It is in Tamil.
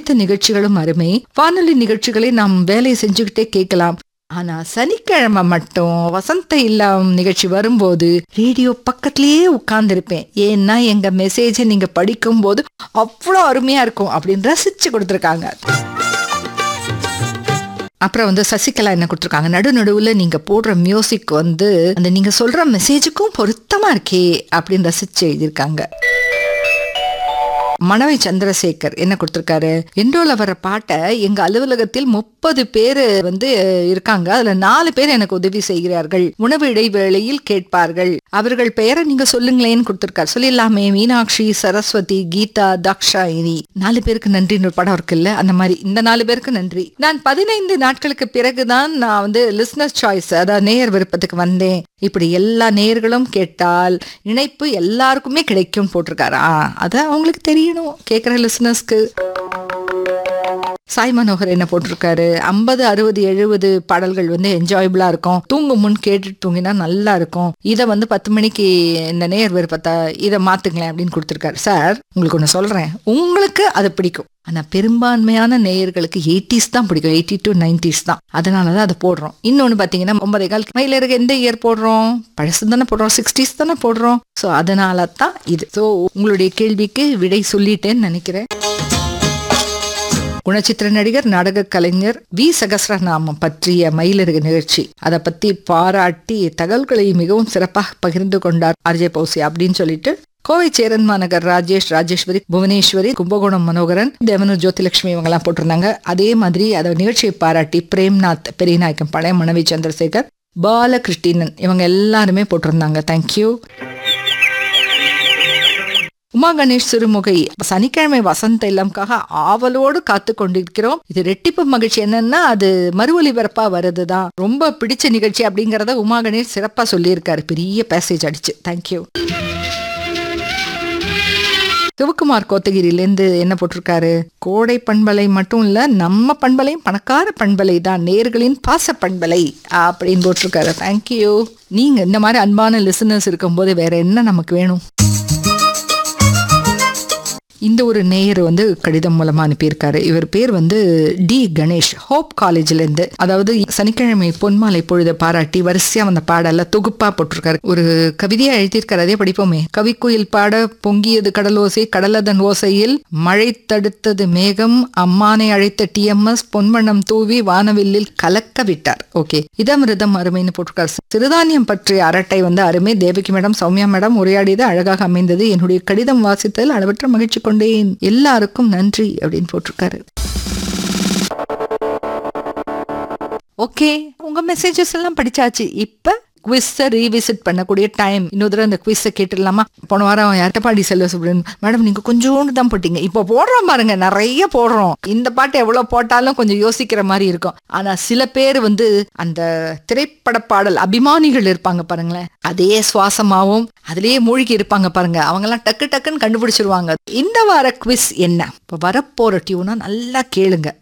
அனைத்து நிகழ்ச்சிகளும் அருமை வானொலி நிகழ்ச்சிகளை நாம் வேலை செஞ்சுக்கிட்டே கேட்கலாம் ஆனா சனிக்கிழமை மட்டும் வசந்த இல்லம் நிகழ்ச்சி வரும்போது ரேடியோ பக்கத்திலேயே உட்கார்ந்துருப்பேன் ஏன்னா எங்க மெசேஜை நீங்க படிக்கும் போது அவ்வளோ அருமையா இருக்கும் அப்படின்னு ரசிச்சு கொடுத்துருக்காங்க அப்புறம் வந்து சசிகலா என்ன கொடுத்துருக்காங்க நடு நடுவில் நீங்கள் போடுற மியூசிக் வந்து அந்த நீங்கள் சொல்கிற மெசேஜுக்கும் பொருத்தமாக இருக்கே அப்படின்னு ரசிச்சு எழுதியிருக்காங்க மணவை சந்திரசேகர் என்ன கொடுத்திருக்காரு இண்டோல வர பாட்டை எங்க அலுவலகத்தில் முப்பது பேர் வந்து இருக்காங்க அதுல நாலு பேர் எனக்கு உதவி செய்கிறார்கள் உணவு இடைவேளையில் கேட்பார்கள் அவர்கள் பெயரை நீங்க சொல்லுங்களேன்னு கொடுத்திருக்காரு சொல்லிடலாமே மீனாட்சி சரஸ்வதி கீதா தாக்ஷாயினி நாலு பேருக்கு நன்றின்னு ஒரு படம் இருக்குல்ல அந்த மாதிரி இந்த நாலு பேருக்கு நன்றி நான் பதினைந்து நாட்களுக்கு பிறகுதான் நான் வந்து லிஸ்னர் சாய்ஸ் அதாவது நேயர் விருப்பத்துக்கு வந்தேன் இப்படி எல்லா நேயர்களும் கேட்டால் இணைப்பு எல்லாருக்குமே கிடைக்கும் போட்டிருக்காரா அது அவங்களுக்கு தெரியணும் கேட்குற லிசனர்ஸ்க்கு சாய் மனோகர் என்ன போட்டிருக்காரு ஐம்பது அறுபது எழுபது பாடல்கள் வந்து என்ஜாயபிளா இருக்கும் தூங்கும் முன் கேட்டுட்டு தூங்கினா நல்லா இருக்கும் இதை வந்து பத்து மணிக்கு இந்த நேர் விருப்பத்தை இதை மாத்துங்களேன் அப்படின்னு கொடுத்துருக்காரு சார் உங்களுக்கு ஒன்று சொல்றேன் உங்களுக்கு அது பிடிக்கும் ஆனா பெரும்பான்மையான நேயர்களுக்கு எயிட்டிஸ் தான் பிடிக்கும் எயிட்டி டு நைன்டிஸ் தான் அதனால தான் அதை போடுறோம் இன்னொன்று பார்த்தீங்கன்னா ஒன்பதே கால் மயிலருக்கு எந்த இயர் போடுறோம் பழசு தானே போடுறோம் சிக்ஸ்டீஸ் தானே போடுறோம் ஸோ அதனால தான் இது ஸோ உங்களுடைய கேள்விக்கு விடை சொல்லிட்டேன்னு நினைக்கிறேன் குணச்சித்திர நடிகர் நாடக கலைஞர் வி சகஸ்ரநாமம் பற்றிய மயிலருகு நிகழ்ச்சி அதை பத்தி பாராட்டி தகவல்களை மிகவும் சிறப்பாக பகிர்ந்து கொண்டார் ஆர்ஜே பௌசி அப்படின்னு சொல்லிட்டு கோவை சேரன் மாநகர் ராஜேஷ் ராஜேஸ்வரி புவனேஸ்வரி கும்பகோணம் மனோகரன் தேவனூர் ஜோதிலட்சுமி இவங்கெல்லாம் போட்டிருந்தாங்க அதே மாதிரி அதை நிகழ்ச்சியை பாராட்டி பிரேம்நாத் பெரியநாயக்கம் பழைய மனைவி சந்திரசேகர் பாலகிருஷ்ணன் இவங்க எல்லாருமே போட்டிருந்தாங்க தேங்க்யூ உமா கணேஷ் சிறுமுகை சனிக்கிழமை வசந்த இல்லம்காக ஆவலோடு காத்து கொண்டிருக்கிறோம் இது ரெட்டிப்பு மகிழ்ச்சி என்னன்னா அது மறு ஒலிபரப்பா வருதுதான் ரொம்ப பிடிச்ச நிகழ்ச்சி அப்படிங்கறத உமா கணேஷ் சிறப்பா சொல்லியிருக்காரு பெரிய பேசேஜ் அடிச்சு தேங்க்யூ சிவகுமார் கோத்தகிரிலேருந்து என்ன போட்டிருக்காரு கோடை பண்பலை மட்டும் இல்ல நம்ம பண்பலையும் பணக்கார பண்பலை தான் நேர்களின் பாச பண்பலை அப்படின்னு போட்டிருக்காரு தேங்க்யூ நீங்க இந்த மாதிரி அன்பான லிசனர்ஸ் இருக்கும்போது வேற என்ன நமக்கு வேணும் இந்த ஒரு நேயர் வந்து கடிதம் மூலமா அனுப்பியிருக்காரு இவர் பேர் வந்து டி கணேஷ் ஹோப் காலேஜ்ல இருந்து அதாவது சனிக்கிழமை பொன்மாலை பொழுது பாராட்டி வரிசையா வந்த பாடல்ல தொகுப்பா போட்டிருக்காரு ஒரு கவிதையா எழுதியிருக்காரு அதே படிப்போமே கவிக்குயில் பாட பொங்கியது கடலோசை கடலதன் ஓசையில் மழை தடுத்தது மேகம் அம்மானை அழைத்த டிஎம்எஸ் பொன்மணம் தூவி வானவில்லில் கலக்க விட்டார் ஓகே இதமிருதம் அருமைன்னு போட்டிருக்காரு சிறுதானியம் பற்றிய அரட்டை வந்து அருமை தேவகி மேடம் சௌமியா மேடம் உரையாடியது அழகாக அமைந்தது என்னுடைய கடிதம் வாசித்ததில் அளவற்ற மகிழ்ச்சி கொண்டேன் எல்லாருக்கும் நன்றி அப்படின்னு போட்டிருக்காரு ஓகே உங்க மெசேஜஸ் எல்லாம் படிச்சாச்சு இப்ப குவிஸை ரீவிசிட் பண்ணக்கூடிய டைம் இன்னொரு தடவை அந்த குவிஸை கேட்டுடலாமா போன வாரம் யார்த்தப்பாடி செல்வ சுப்ரன் மேடம் நீங்க கொஞ்சோண்டு தான் போட்டீங்க இப்போ போடுறோம் பாருங்க நிறைய போடுறோம் இந்த பாட்டு எவ்வளவு போட்டாலும் கொஞ்சம் யோசிக்கிற மாதிரி இருக்கும் ஆனா சில பேர் வந்து அந்த திரைப்பட பாடல் அபிமானிகள் இருப்பாங்க பாருங்களேன் அதே சுவாசமாவும் அதுலயே மூழ்கி இருப்பாங்க பாருங்க அவங்க எல்லாம் டக்கு டக்குன்னு கண்டுபிடிச்சிருவாங்க இந்த வார குவிஸ் என்ன இப்போ வரப்போற டியூனா நல்லா கேளுங்க